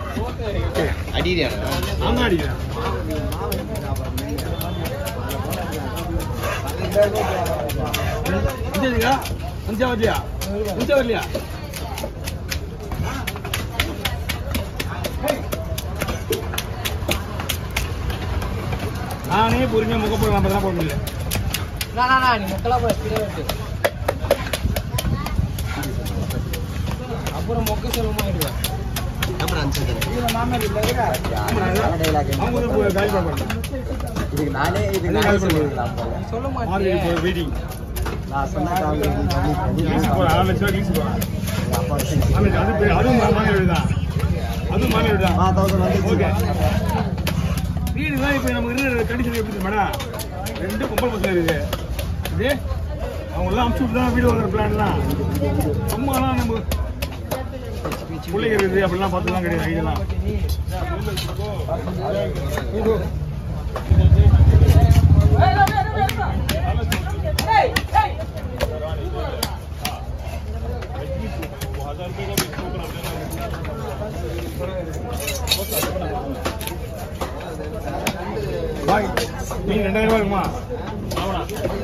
அடியா ஆமா அடிக்கிறேன் அஞ்சாவதுக்கா அஞ்சாவதியா அஞ்சாவதியா நானே பொறுமையா முகப்போடு நம்ம தான் போட முடியல நீ முக்கெல்லாம் போய் ஸ்பீடா வெட்டு அப்புறம் மொக்க செல்வமா ஆயிடுவேன் அவங்க வந்து போய் காலி பார்ப்பாங்க இதுக்கு நானே இதுக்கு நானே நானே சொல்லிடலாம் சொல்லிடலாம் போல. நீ சொல்ல மார்க்கெட் மாட்டியே இப்போ வெயிட்டிங் நான் சொன்ன காமெடி பண்ணி பண்ணி லீஸ் போகிறேன் ஆறு லட்சம் ரூபா லீஸ் போகிறேன் எங்க அப்பா வச்சு ஆமாம் அது பெரிய- அதுவும் மா- மாமியார் வீடு தான் அதுவும் மாமியார் வீடு ஆ தான் தௌசண்ட் வந்து ஓகே வீடு தான் இப்போ நமக்கு இருக்கிற கண்டிஷன் எப்படி தெரியுமாடா ரெண்டு பொம்பளை பசங்க இருக்குது இதே அவங்க எல்லாம் அமுச்சு விட்டு தான் வீடு வாங்குற பிளான்லாம் சும்மாலாம் நம்ம பிள்ளைங்க இருக்குது அப்படிலாம் பார்த்துலாம் கிடையாது ஐடியெல்லாம் பாய் மீன் ரெண்டாயிரம் ரூபாய் இருக்குமா ஆமாடா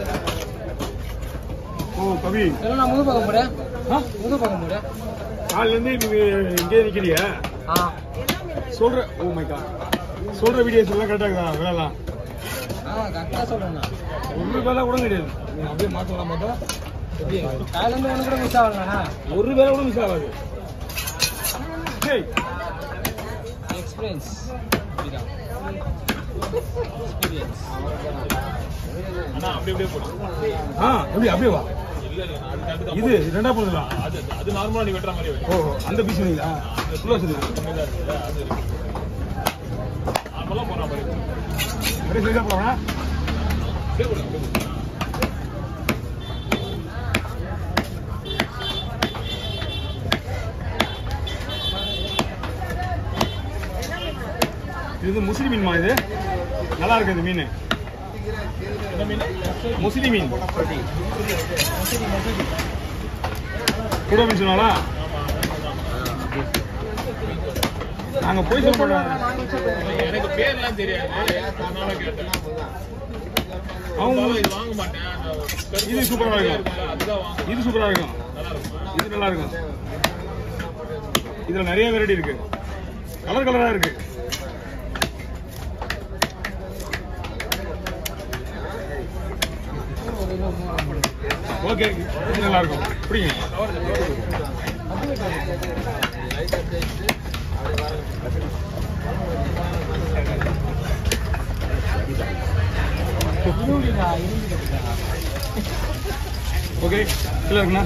ஓ கவி சொல்ல நான் முது பார்க்க போறேன் ஆ முது பார்க்க போறேன் காலையிலேருந்து நீ இங்கே நிற்கிறியா ஆ சொல்ற ஓ மை காட் சொல்ற வீடியோஸ் எல்லாம் கரெக்டாக இருக்குதா வேலைலாம் ஆ கரெக்டா சொல்றேன் நான் ஒரு வேலை கூட கிடையாது நீ அப்படியே மாற்றலாம் பார்த்தா எப்படி காலையில இருந்து ஒன்று கூட மிஸ் ஆகலண்ணா ஒரு வேலை கூட மிஸ் ஆகாது டேய் எக்ஸ்பீரியன்ஸ் இதுதான் எக்ஸ்பீரியன்ஸ் ஆனா அப்படி அப்படியே போடு ஆ எப்படி அப்படியே வா இல்ல இல்ல அது கரெக்ட் தான் இது ரெண்டா போதுங்களா அது அது நார்மலா நீ வெட்டுற மாதிரி வெட்டு ஓ அந்த பீஸ் வேணுங்களா ஃபுல்லாக சொல்லு கம்மியா இருக்குல்ல அது இருக்கு நார்மலா போற மாதிரி அப்படியே சரியா போகலாம் அப்படியே போடு அப்படியே போடு. இது வந்து முஸ்லி மீன்மா இது நல்லா இருக்கு இந்த மீன் என்ன மீன் முஸ்லி மீன் கூட மீன் சொன்னாலா நாங்க போய் சொல்ல எனக்கு பேர்லாம் தெரியாது அதனால கேட்டேன் அவங்க அவங்க இது வாங்க மாட்டேன் அந்த கருப்பு இது சூப்பரா இருக்கும். இருக்கும்ல, அதுதான் வாங்க இது சூப்பரா இருக்கும் நல்லா இருக்கும் இது நல்லா இருக்கும் இதுல நிறைய வெரைட்டி இருக்கு கலர் கலரா இருக்கு ஓகே இது நல்லா இருக்கும் பிடிங்க ஓகே கீழே இருக்குண்ணா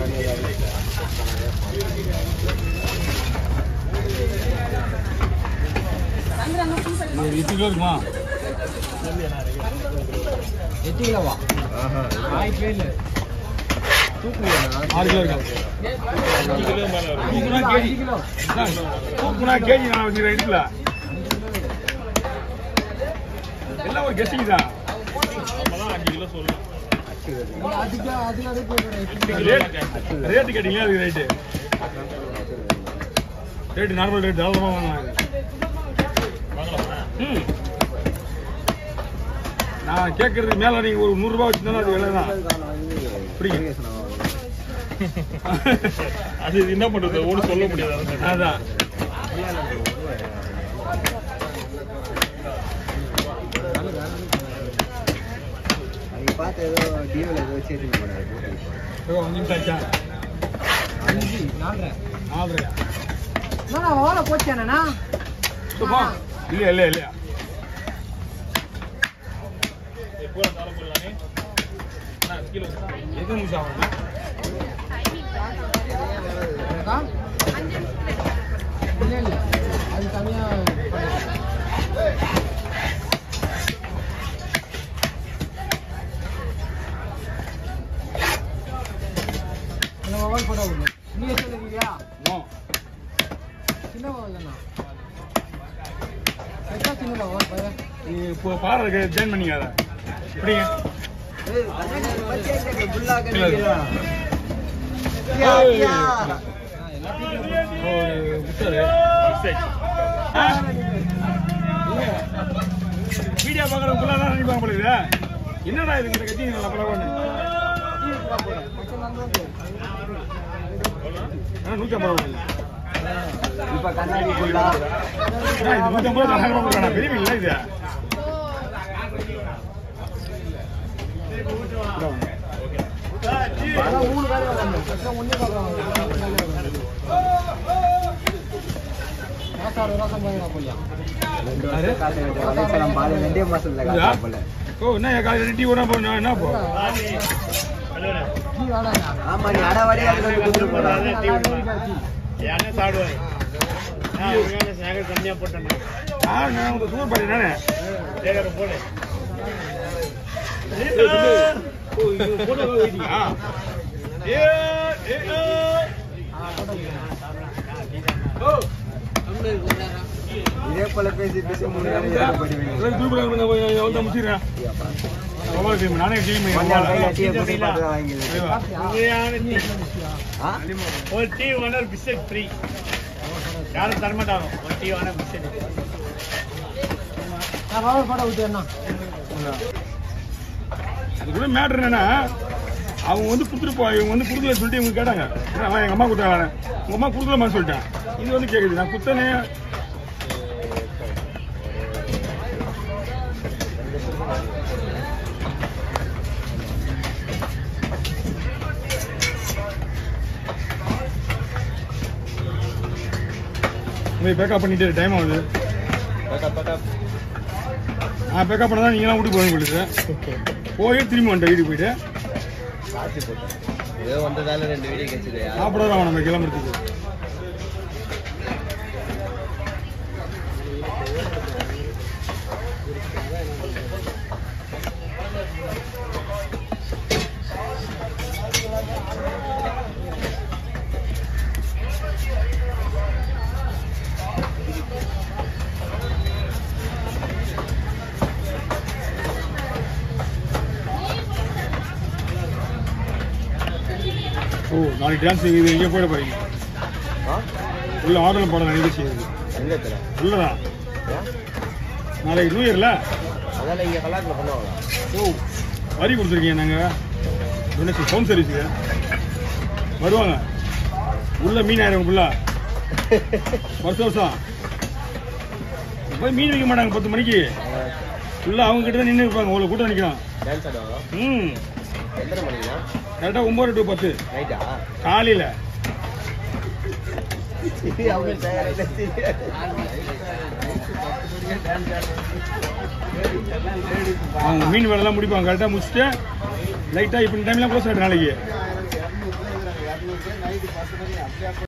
இது எட்டு கிலோ இருக்குமா எட்டு கிலோவா ஆயிரத்தி ஏழு ஆறு கிலோ இருக்கும் அஞ்சு கிலோ மேல இருக்கும் தூக்குனா கேஜி அண்ணா, தூக்குனா கேஜி நான் வச்சுக்கிறேன் இடுப்புல எல்லாம் ஒரு கெஸ்டிங் தான் நம்மலாம் அஞ்சு கிலோ சொல்லலாம் அதுக்கு அதுக்கு அது போடுறேன் ரேட் ரேட்டு கேட்டீங்களா அதுக்கு ரேட்டு ரேட்டு நார்மல் ரேட் தாராளமாக வாங்கலாம் வாங்கலாமா ம் நான் கேட்கறதுக்கு மேலே நீங்கள் ஒரு நூறுரூபா வச்சுருந்தாலும் அது விலை தான் புரியுங்க அது என்ன பண்றது ஒன்றும் சொல்ல முடியாது அதான் அன்னைக்கு பார்த்து ஏதோ டிவியில் ஏதோ வச்சிருக்கீங்க போனாரு இப்போ அஞ்சு நிமிஷம் ஆச்சா அஞ்சு நாலரை நாலரையா அண்ணா ஓலை போச்சானண்ணா சும்மா இல்லையா இல்லையா இல்லையா பூரா தார போடலானே அண்ணா கீழே வச்சு. எது நிமிஷம் ஆகும் இருக்கா இல்லை இல்லை அது தனியாக இந்த மொபைல் போட்டோ கொடுங்க நீ எத்தனை இருக்கீங்களா நோ சின்ன மொபைல் தானா எத்தனை சின்ன மொபைல் பையன் நீ இப்போ பாரு ஜாயின் பண்ணிங்க அதை எப்படிங்க Yeah, yeah. ஆ எல்லாத்தையும் ஒரு புத்தரு ஆச்சு வீடியோ பார்க்குறவங்க தான் நினைப்பாங்க போல இது. என்னடா இது இந்த கத்தி நல்லா பரவாயில்ல நூற்றி ஐம்பது ரூபா இப்ப கண்ணாடி ஃபுல்லா அண்ணா, இது நூற்றி ஐம்பது ரூபா கொடுக்குறா பெரிய மீன் இல்லை இது அதான் மூணு காலி வாங்க ஒன்னே பார்க்கலாம் மாசாறு ரசம் வாங்கினா போய்யா ரெண்டு வருஷம் காத்து கட்டி வலைச்சலம் பால் ரெண்டே மாசத்துல இதா? காத்து போல ஓ என்ன காலையில் டீ ஒன்றா போகணும் என்ன போ டீ வேணாண்ணா ஆமா நீ அடவாடி அதுல வந்து குடுத்து போடா என் அண்ணன் சாப்பிடுவாரு நான் உண்மையான சேகர் கம்மியா போட்டேன் ஆ நான் உங்க சூப்பர் பாட்டி நானே சேகர் போடு ஆ ஏ ஏ இதே போல பேசி பேசி மூணு நாள் போயிடுவீங்க சூப்பர் முடிச்சிடுறேன் மொபைல் கேம் நானே கேம் கொஞ்சம் கையில டீயை போட்டு பார்த்து தான் வாங்கிடுவேன் உண்மையான டீ ஆ ஒரு டீ ஒன் பிஸ்கட் ஃப்ரீ யாரும் தரமாட்டாங்க ஒரு டீ ஒன் பிஸ்கட் நான் வாங்க படம் விட்டுறேண்ணா அதுக்குள்ள மேட்ரு என்னன்னா அவங்க வந்து கொடுத்துட்டு போ இவங்க வந்து கொடுக்கல சொல்லிட்டு இவங்க கேட்டாங்க என்ன, அவன் எங்க அம்மா கொடுத்தாங்க உங்க அம்மா கொடுக்கலமான்னு சொல்லிட்டேன் இது வந்து கேக்குது நான் குத்தனே போய் பேக்கப் பண்ணிட்டு டைம் ஆகுது நான் பேக்கப் பண்ண தான் நீங்களாம் வீட்டுக்கு போகணும் உங்களுக்கு போய் திரும்பி வந்துட்டேன் வீட்டுக்கு போயிட்டு காசு போட்டேன் ஏதோ வந்ததால ரெண்டு வீடியோ கிடைச்சது சாப்பிட தான் நம்ம கிளம்புறதுக்கு ஓ நாளைக்கு டான்ஸ் இது எங்கே போயிட போறீங்க ஆ உள்ள ஆர்டர் போட நினைவு செய்யுது எங்க தர உள்ளதான் நாளைக்கு நியூ இயர்ல அதெல்லாம் இங்க கலாட்டில் பண்ணுவாங்களா ஓ வரி கொடுத்துருக்கீங்க நாங்கள் டொனேஷன் ஹோம் சர்வீஸுக்கு வருவாங்க உள்ள மீன் ஆயிரம் ஃபுல்லா வருஷம் வருஷம் போய் மீன் வைக்க மாட்டாங்க பத்து மணிக்கு ஃபுல்லாக அவங்க கிட்ட தான் நின்று இருப்பாங்க உங்களை கூட்டம் நிற்கலாம் டான்ஸ் ஆடுவாங்க ம் எத்தனை மணிக்குண்ணா கரெக்டாக ஒம்பது டு பத்து நைட்டா காலையில் அவங்க சேகரில அவங்க மீன் வேலைலாம் முடிப்பாங்க கரெக்டாக முடிச்சுட்டு லைட்டாக இப்போ இந்த டைம்லாம் க்ளோஸ் ஆகிட்டு நாளைக்கு